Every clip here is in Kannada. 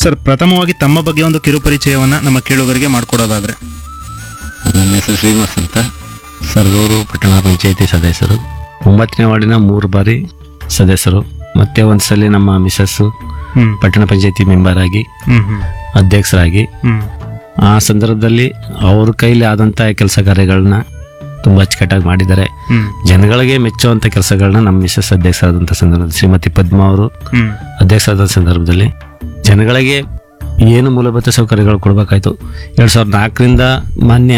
ಸರ್ ಪ್ರಥಮವಾಗಿ ತಮ್ಮ ಬಗ್ಗೆ ಒಂದು ಕಿರುಪರಿಚಯವನ್ನ ನಮ್ಮ ಕೇಳುಗರಿಗೆ ಮಾಡಿಕೊಡೋದಾದ್ರೆ ನನ್ನ ಹೆಸರು ಶ್ರೀನಿವಾಸ್ ಅಂತ ಸರ್ಗೂರು ಪಟ್ಟಣ ಪಂಚಾಯತಿ ಸದಸ್ಯರು ಒಂಬತ್ತನೇ ವಾರ್ಡಿನ ಮೂರು ಬಾರಿ ಸದಸ್ಯರು ಮತ್ತೆ ಒಂದ್ಸಲಿ ನಮ್ಮ ಮಿಸಸ್ಸು ಹ್ಮ್ ಪಟ್ಟಣ ಪಂಚಾಯತಿ ಮೆಂಬರ್ ಆಗಿ ಹ್ಮ್ ಹ್ಮ್ ಅಧ್ಯಕ್ಷರಾಗಿ ಹ್ಮ್ ಆ ಸಂದರ್ಭದಲ್ಲಿ ಅವ್ರ ಕೈಲಿ ಆದಂಥ ಕೆಲಸ ಕಾರ್ಯಗಳನ್ನ ತುಂಬ ಅಚ್ಚುಕಟ್ಟಾಗಿ ಮಾಡಿದ್ದಾರೆ ಹ್ಮ್ ಜನಗಳಿಗೆ ಮೆಚ್ಚುವಂಥ ಕೆಲಸಗಳನ್ನ ನಮ್ಮ ಮಿಸಸ್ ಅಧ್ಯಕ್ಷರಾದಂಥ ಸಂದರ್ಭದಲ್ಲಿ ಶ್ರೀಮತಿ ಪದ್ಮಾ ಅವರು ಹ್ಮ್ ಅಧ್ಯಕ್ಷರಾದ ಸಂದರ್ಭದಲ್ಲಿ ಜನಗಳಿಗೆ ಏನು ಮೂಲಭೂತ ಸೌಕರ್ಯಗಳು ಕೊಡಬೇಕಾಯ್ತು ಎರಡು ಸಾವಿರದ ನಾಲ್ಕರಿಂದ ಮಾನ್ಯ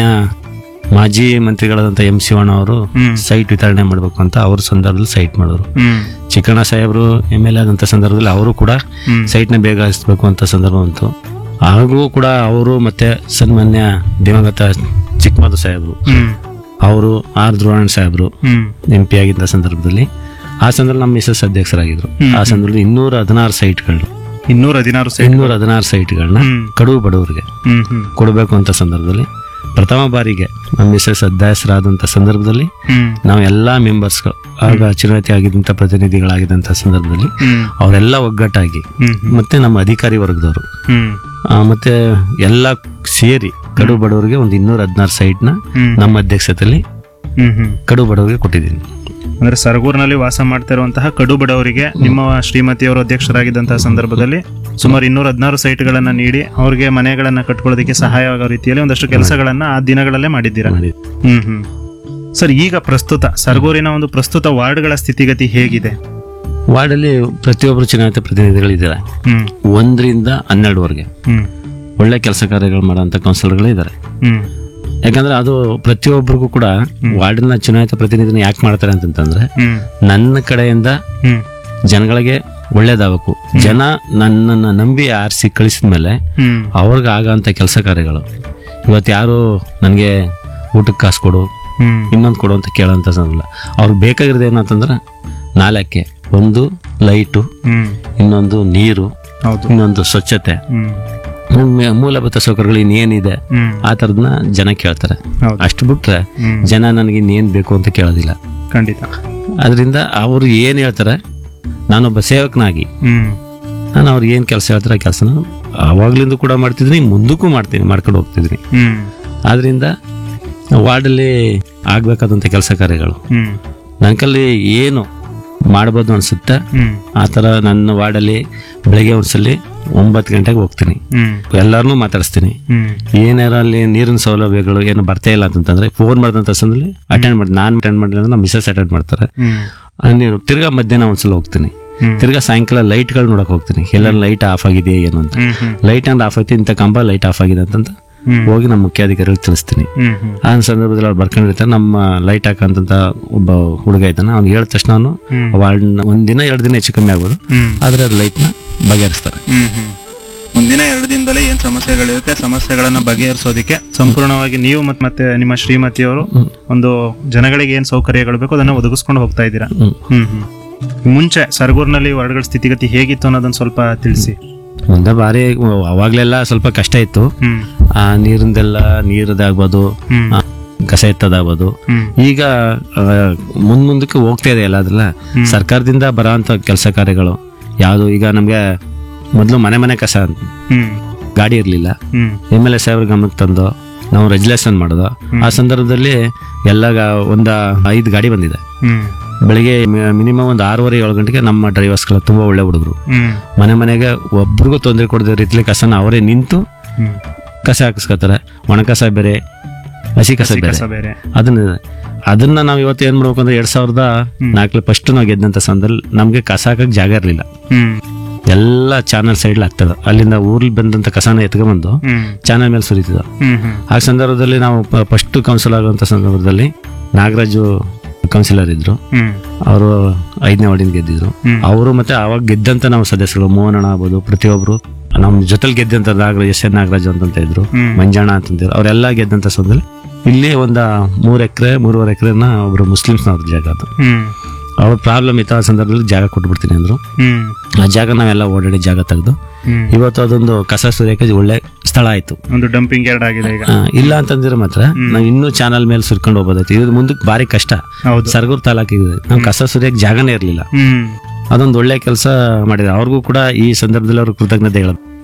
ಮಾಜಿ ಮಂತ್ರಿಗಳಾದಂಥ ಎಂ ಶಿವಣ್ಣ ಅವರು ಹ್ಮ್. ಸೈಟ್ ವಿತರಣೆ ಮಾಡಬೇಕು ಅಂತ ಅವ್ರ ಸಂದರ್ಭದಲ್ಲಿ ಸೈಟ್ ಮಾಡಿದ್ರು ಹ್ಮ್ ಚಿಕ್ಕಣ್ಣ ಸಾಹೇಬರು ಎಮ್ ಎಲ್ ಎ ಆದಂಥ ಸಂದರ್ಭದಲ್ಲಿ ಅವರು ಕೂಡ ಹ್ಮ್ ಸೈಟ್ನ ಬೇಗ ಹರಿಸ್ಬೇಕು ಅಂತ ಸಂದರ್ಭ ಬಂತು ಹಾಗೂ ಕೂಡ ಅವರು ಮತ್ತೆ ಸನ್ಮಾನ್ಯ ದಿವಂಗತ ಚಿಕ್ಕಮದು ಸಾಹೇಬರು ಹ್ಮ್ ಅವರು ಆರ್ ಧ್ರುವಣ್ಣ ಸಾಹೇಬರು ಹ್ಮ್ ಎಂ ಪಿ ಆಗಿದ್ದ ಸಂದರ್ಭದಲ್ಲಿ ಆ ಸಂದರ್ಭ ನಮ್ಮ ಮಿಸಸ್ ಅಧ್ಯಕ್ಷರಾಗಿದ್ರು ಹ್ಮ್. ಆ ಸಂದರ್ಭದಲ್ಲಿ ಇನ್ನೂರ ಹದಿನಾರು ಸೈಟ್ಗಳು ಇನ್ನೂರ ಹದಿನಾರು ಸೈಟ್ ಇನ್ನೂರ ಹದಿನಾರು ಸೈಟ್ಗಳನ್ನ ಹ್ಮ್ ಕಡುವು ಬಡವರಿಗೆ ಹ್ಮ್ ಹ್ಮ್ ಕೊಡಬೇಕು ಅಂತ ಸಂದರ್ಭದಲ್ಲಿ ಪ್ರಥಮ ಬಾರಿಗೆ ನಮ್ಮ ಮಿಸಸ್ ಅಧ್ಯಕ್ಷರಾದಂಥ ಸಂದರ್ಭದಲ್ಲಿ ಹ್ಮ್ ನಾವು ಎಲ್ಲ ಮೆಂಬರ್ಸ್ಗಳು ಆಗ ಚುನಾಯಿತಿ ಆಗಿದ್ದಂಥ ಪ್ರತಿನಿಧಿಗಳಾಗಿದ್ದಂಥ ಸಂದರ್ಭದಲ್ಲಿ ಹ್ಮ್ ಅವರೆಲ್ಲ ಒಗ್ಗಟ್ಟಾಗಿ ಹ್ಮ್ ಮತ್ತೆ ನಮ್ಮ ಅಧಿಕಾರಿ ವರ್ಗದವರು ಹ್ಮ್ ಆ, ಮತ್ತೆ ಎಲ್ಲ ಸೇರಿ ಕಡು ಬಡವರಿಗೆ ಒಂದು ಇನ್ನೂರ ಹದಿನಾರು ಸೈಟ್ನ ಹ್ಮ್ ನಮ್ಮ ಅಧ್ಯಕ್ಷತೆಯಲ್ಲಿ ಹ್ಮ್ ಹ್ಮ್ ಕಡು ಬಡವರಿಗೆ ಕೊಟ್ಟಿದ್ದೀನಿ ಅಂದ್ರೆ ಸರಗೂರಿನಲ್ಲಿ ವಾಸ ಮಾಡ್ತಾ ಇರುವಂತಹ ಕಡು ಬಡವರಿಗೆ ನಿಮ್ಮ ಶ್ರೀಮತಿಯವರು ಅಧ್ಯಕ್ಷರಾಗಿದ್ದಂತಹ ಸಂದರ್ಭದಲ್ಲಿ ಸುಮಾರು ಇನ್ನೂರ ಹದಿನಾರು ಸೈಟ್ಗಳನ್ನ ನೀಡಿ ಅವ್ರಿಗೆ ಮನೆಗಳನ್ನ ಕಟ್ಕೊಳ್ಳೋದಕ್ಕೆ ಸಹಾಯ ಆಗೋ ರೀತಿಯಲ್ಲಿ ಒಂದಷ್ಟು ಕೆಲಸಗಳನ್ನ ಆ ದಿನಗಳಲ್ಲೇ ಮಾಡಿದ್ದೀರಾ ಮಾಡಿ ಹ್ಮ್ ಹ್ಮ್ ಸರ್ ಈಗ ಪ್ರಸ್ತುತ ಸರಗೂರಿನ ಒಂದು ಪ್ರಸ್ತುತ ವಾರ್ಡ್ಗಳ ಸ್ಥಿತಿಗತಿ ಹೇಗಿದೆ ವಾರ್ಡಲ್ಲಿ ಪ್ರತಿಯೊಬ್ಬರು ಚುನಾಯಿತ ಪ್ರತಿನಿಧಿಗಳಿದ್ದಾರೆ ಹ್ಮ್ ಒಂದರಿಂದ ಹನ್ನೆರಡುವರೆಗೆ ಹ್ಮ್ ಒಳ್ಳೆ ಕೆಲಸ ಕಾರ್ಯಗಳು ಮಾಡೋಂಥ ಕೌನ್ಸಿಲರ್ಗಳು ಇದ್ದಾರೆ ಹ್ಮ್ ಯಾಕಂದ್ರೆ ಅದು ಪ್ರತಿಯೊಬ್ಬರಿಗೂ ಕೂಡ ವಾರ್ಡಿನ ಚುನಾಯಿತ ಪ್ರತಿನಿಧಿನ ಯಾಕೆ ಮಾಡ್ತಾರೆ ಅಂತಂತಂದ್ರೆ ಹ್ಮ್ ನನ್ನ ಕಡೆಯಿಂದ ಹ್ಮ್ ಜನಗಳಿಗೆ ಒಳ್ಳೇದಾಗಬೇಕು ಜನ ನನ್ನನ್ನು ನಂಬಿ ಆರಿಸಿ ಕಳಿಸಿದ ಮೇಲೆ ಹ್ಮ್ ಅವ್ರಿಗೆ ಆಗಂಥ ಕೆಲಸ ಕಾರ್ಯಗಳು ಇವತ್ತು ಯಾರು ನನಗೆ ಊಟಕ್ಕೆ ಕಾಸು ಕೊಡು ಹ್ಮ್ ಇನ್ನೊಂದು ಕೊಡು ಅಂತ ಕೇಳೋಂಥ ಸಂದರ್ಭ ಅವ್ರಿಗೆ ಬೇಕಾಗಿರೋದು ಏನಂತಂದ್ರೆ ನಾಲ್ಕೆ ಒಂದು ಲೈಟು ಹ್ಮ್ ಇನ್ನೊಂದು ನೀರು ಹೌದು ಇನ್ನೊಂದು ಸ್ವಚ್ಛತೆ ಹ್ಮ್ ಮೂ- ಮೂಲಭೂತ ಸೌಕರ್ಯಗಳು ಇನ್ನೇನಿದೆ ಹ್ಮ್ ಆ ಥರದನ್ನ ಜನ ಕೇಳ್ತಾರೆ ಹೌದು ಅಷ್ಟು ಬಿಟ್ರೆ ಹ್ಮ್ ಜನ ನನಗೆ ಇನ್ನೇನು ಬೇಕು ಅಂತ ಕೇಳೋದಿಲ್ಲ ಖಂಡಿತ ಅದರಿಂದ ಅವರು ಏನು ಹೇಳ್ತಾರೆ ನಾನೊಬ್ಬ ಸೇವಕನಾಗಿ ಹ್ಮ್ ನಾನು ಅವ್ರು ಏನು ಕೆಲಸ ಹೇಳ್ತಾರೆ ಆ ಕೆಲಸನ ಆವಾಗ್ಲಿಂದ ಕೂಡ ಮಾಡ್ತಿದ್ದೀನಿ ಮುಂದಕ್ಕೂ ಮಾಡ್ತೀನಿ ಮಾಡ್ಕೊಂಡು ಹೋಗ್ತಿದ್ದೀನಿ ಹ್ಮ್ ಆದ್ರಿಂದ ವಾರ್ಡಲ್ಲಿ ಆಗ್ಬೇಕಾದಂಥ ಕೆಲಸ ಕಾರ್ಯಗಳು ಹ್ಮ್ ನನ್ನ ಕಲ್ಲಿ ಏನು ಮಾಡ್ಬೋದು ಅನ್ಸುತ್ತೆ ಹ್ಮ್ ಆ ಥರ ನನ್ನ ವಾರ್ಡಲ್ಲಿ ಬೆಳಗ್ಗೆ ಒಂದ್ಸಲಿ ಒಂಬತ್ತು ಗಂಟೆಗೆ ಹೋಗ್ತೀನಿ ಹ್ಮ್ ಎಲ್ಲರನ್ನೂ ಮಾತಾಡಿಸ್ತೀನಿ ಹ್ಮ್ ಏನಾರ ಅಲ್ಲಿ ನೀರಿನ ಸೌಲಭ್ಯಗಳು ಏನು ಬರ್ತಾ ಇಲ್ಲ ಅಂತಂದ್ರೆ ಫೋನ್ ಮಾಡಿದಂಥ ಸಂದಲ್ಲಿ ಅಟೆಂಡ್ ಮಾಡಿ ನಾನು ಅಟೆಂಡ್ ಮಾಡಿಲ್ಲ ಅಂದ್ರೆ ನಮ್ಮ ಮಿಸಸ್ ಅಟೆಂಡ್ ಮಾಡ್ತಾರೆ ಹ್ಮ್ ಆ, ನೀನು ತಿರ್ಗಾ ಮಧ್ಯಾಹ್ನ ಒಂದ್ಸಲ ಹೋಗ್ತೀನಿ ಹ್ಮ್. ತಿರ್ಗಾ ಸಾಯಂಕಾಲ ಲೈಟ್ಗಳು ನೋಡಕ್ ಹೋಗ್ತೀನಿ ಎಲ್ಲರ ಲೈಟ್ ಆಫ್ ಆಗಿದೆಯಾ ಏನು ಅಂತ ಹ್ಮ್ ಹ್ಮ್ ಲೈಟ್ ಅಂದ್ರೆ ಆಫ್ ಆಯ್ತು ಇಂಥ ಕಂಬ ಲೈಟ್ ಆಫ್ ಆಗಿದೆ ಅಂತಂತ ಹ್ಮ್. ಹೋಗಿ ನಮ್ಮ ಮುಖ್ಯಾಧಿಕಾರಿಗಳು ತಿಳಿಸ್ತೀನಿ ಹ್ಮ್ ಹ್ಮ್ ಆ ಸಂದರ್ಭದಲ್ಲಿ ಅವ್ರು ಬರ್ಕೊಂಡಿರ್ತಾರೆ ನಮ್ಮ ಲೈಟ್ ಹಾಕಂತ ಒಬ್ಬ ಹುಡುಗ ಇದ್ದಾನೆ ಅವ್ನು ಹೇಳಿದ ತಕ್ಷಣ ಅವನು ಹ್ಮ್. ವಾರ್ಡ್ನ ಒಂದಿನ ಎರಡು ದಿನ ಹೆಚ್ಚು ಕಮ್ಮಿ ಆಗ್ಬೋದು ಹ್ಮ್ ಆದ್ರೆ ಅದು ಲೈಟ್ನ ಬಗೆಹರಿಸ್ತಾರೆ ಹ್ಮ್ ಹ್ಮ್ ಮುಂದಿನ ಎರಡು ದಿನದಲ್ಲಿ ಏನ್ ಸಮಸ್ಯೆಗಳಿರುತ್ತೆ ಸಮಸ್ಯೆಗಳನ್ನ ಬಗೆಹರಿಸೋದಕ್ಕೆ ಸಂಪೂರ್ಣವಾಗಿ ನೀವು ಮತ್ ಮತ್ತೆ ನಿಮ್ಮ ಶ್ರೀಮತಿಯವರು ಒಂದು ಜನಗಳಿಗೆ ಏನ್ ಸೌಕರ್ಯಗಳು ಬೇಕು ಅದನ್ನ ಒದಗಿಸ್ಕೊಂಡು ಹೋಗ್ತಾ ಇದ್ದೀರಾ ಹ್ಮ್. ಹ್ಮ್ ಹ್ಮ್ ಮುಂಚೆ ಸರ್ಗೂರ್ನಲ್ಲಿ ವಾರ್ಡ್ಗಳ ಸ್ಥಿತಿಗತಿ ಹೇಗಿತ್ತು ಅನ್ನೋದನ್ನ ಸ್ವಲ್ಪ ತಿಳಿಸಿ ಮುಂದೆ ಬಾರಿ ಅವಾಗ್ಲೆಲ್ಲ ಸ್ವಲ್ಪ ಕಷ್ಟ ಇತ್ತು ಹ್ಮ್ ಆ ನೀರಿಂದೆಲ್ಲ ನೀರದಾಗ್ಬೋದು ಹ್ಮ್ ಆ, ಕಸ ಎತ್ತದಾಗ್ಬೋದು ಹ್ಮ್ ಈಗ ಆ, ಮುಂದ್ ಮುಂದಕ್ಕೆ ಹೋಗ್ತಾ ಇದೆ ಎಲ್ಲ ಅದೆಲ್ಲ ಸರ್ಕಾರದಿಂದ ಬರೋಂಥ ಕೆಲಸ ಕಾರ್ಯಗಳು ಯಾವುದು ಈಗ ನಮಗೆ ಮೊದಲು ಮನೆ ಮನೆ ಕಸ ಅಂತ ಹ್ಮ್ ಗಾಡಿ ಇರಲಿಲ್ಲ ಹ್ಮ್ ಎಮ್ ಎಲ್ ಎ ಸಾಹೇಬ್ರ ಗಮನಕ್ಕೆ ತಂದು ನಾವು ರೆಜುಲೇಷನ್ ಮಾಡೋದು ಆ ಸಂದರ್ಭದಲ್ಲಿ ಎಲ್ಲ ಗ- ಒಂದ ಐದು ಗಾಡಿ ಬಂದಿದೆ ಹ್ಮ್ ಬೆಳಿಗ್ಗೆ ಮಿನಿಮಮ್ ಒಂದು ಆರೂವರೆ ಏಳು ಗಂಟೆಗೆ ನಮ್ಮ ಡ್ರೈವರ್ಸ್ಗಳು ತುಂಬ ಒಳ್ಳೆ ಹುಡುಗರು ಹ್ಮ್ ಮನೆ ಮನೆಗೆ ಒಬ್ರಿಗೂ ತೊಂದರೆ ಕೊಡದ ರೀತಿಲಿ ಕಸನ ಅವರೇ ನಿಂತು ಹ್ಮ್ ಕಸ ಹಾಕಿಸ್ಕೊತಾರೆ ಒಣ ಕಸ ಬೇರೆ ಹಸಿ ಕಸ ಬೇರೆ ಕಸ ಬೇರೆ ಅದನ್ನ ಅದನ್ನ ನಾವು ಇವತ್ತು ಏನ್ ಮಾಡ್ಬೇಕು ಅಂದ್ರೆ ಎರಡ್ ಸಾವಿರದ ನಾಲ್ಕಲ್ಲಿ ಫಸ್ಟ್ ನಾವು ಗೆದ್ದಂತ ಸಂದರ್ಭದಲ್ಲಿ ನಮ್ಗೆ ಕಸ ಹಾಕಕ್ ಜಾಗ ಇರಲಿಲ್ಲ ಹ್ಮ್ ಎಲ್ಲ ಚಾನಲ್ ಸೈಡ್ ಆಗ್ತದ ಅಲ್ಲಿಂದ ಊರ್ಲಿ ಬಂದಂತ ಕಸನ ಎತ್ಕೊಂಡ್ಬಂದು ಹ್ಮ್ ಚಾನಲ್ ಮೇಲೆ ಸುರಿತಿದ್ದ ಹ್ಮ್ ಹ್ಮ್ ಆ ಸಂದರ್ಭದಲ್ಲಿ ನಾವು ಫಸ್ಟ್ ಕೌನ್ಸಿಲ್ ಆಗುವಂತ ಸಂದರ್ಭದಲ್ಲಿ ನಾಗರಾಜು ಕೌನ್ಸಿಲರ್ ಇದ್ರು ಹ್ಮ್ ಅವರು ಐದನೇ ವಾರ್ಡಿನ ಗೆದ್ದಿದ್ರು ಹ್ಮ್. ಅವರು ಮತ್ತೆ ಅವಾಗ ಗೆದ್ದಂತ ನಾವು ಸದಸ್ಯರು ಮೋಹನಣ್ಣ ಆಗ್ಬೋದು ಪ್ರತಿಯೊಬ್ರು ನಮ್ಮ ಜೊತೆಲಿ ಗೆದ್ದಂತ ನಾಗರಾಜ್ ಎಸ್ ಎನ್ ನಾಗರಾಜ್ ಅಂತಂತ ಇದ್ರು ಹ್ಮ್. ಮಂಜಣ್ಣ ಅಂತಂತಿದ್ರು ಅವರೆಲ್ಲ ಗೆದ್ದಂತ ಸಂದರ್ಭದಲ್ಲಿ ಇಲ್ಲಿ ಒಂದ ಮೂರ್ ಎಕರೆ ಮೂರುವರೆ ಎಕರೆನ ಒಬ್ರು ಮುಸ್ಲಿಮ್ಸ್ನವ್ರ ಜಾಗ ಅದು ಹ್ಮ್ ಅವ್ರ ಪ್ರಾಬ್ಲಮ್ ಇತ್ತು ಆ ಸಂದರ್ಭದಲ್ಲಿ ಜಾಗ ಕೊಟ್ಬಿಡ್ತೀನಿ ಅಂದ್ರು ಹ್ಮ್ ಆ ಜಾಗ ನಾವೆಲ್ಲ ಓಡಾಡಿ ಜಾಗ ತೆಗೆದು ಹ್ಮ್ ಇವತ್ತು ಅದೊಂದು ಕಸ ಸುರಿಯಕ್ಕೆ ಒಳ್ಳೆ ಸ್ಥಳ ಆಯ್ತು ಒಂದು ಡಂಪಿಂಗ್ ಯಾರ್ಡ್ ಆಗಿದೆ ಈಗ ಆ, ಇಲ್ಲ ಅಂತಂದ್ರೆ ಮಾತ್ರ ನಾವು ಇನ್ನೂ ಚಾನಲ್ ಮೇಲೆ ಸುರ್ಕೊಂಡು ಹೋಗ್ಬೋದಾಯ್ತು ಇದು ಮುಂದಕ್ಕೆ ಭಾರಿ ಕಷ್ಟ ಹೌದು ಸರ್ಗೂರ್ ತಾಲೂಕಿಗೆ ನಾವು ಕಸ ಸುರಿಯಕ್ಕೆ ಜಾಗನೇ ಇರಲಿಲ್ಲ ಹ್ಮ್ ಅದೊಂದು ಒಳ್ಳೆ ಕೆಲಸ ಮಾಡಿದ್ದಾರೆ ಅವ್ರಿಗೂ ಕೂಡ ಈ ಸಂದರ್ಭದಲ್ಲಿ ಅವ್ರಿಗೆ ಕೃತಜ್ಞತೆ ಹೇಳೋದು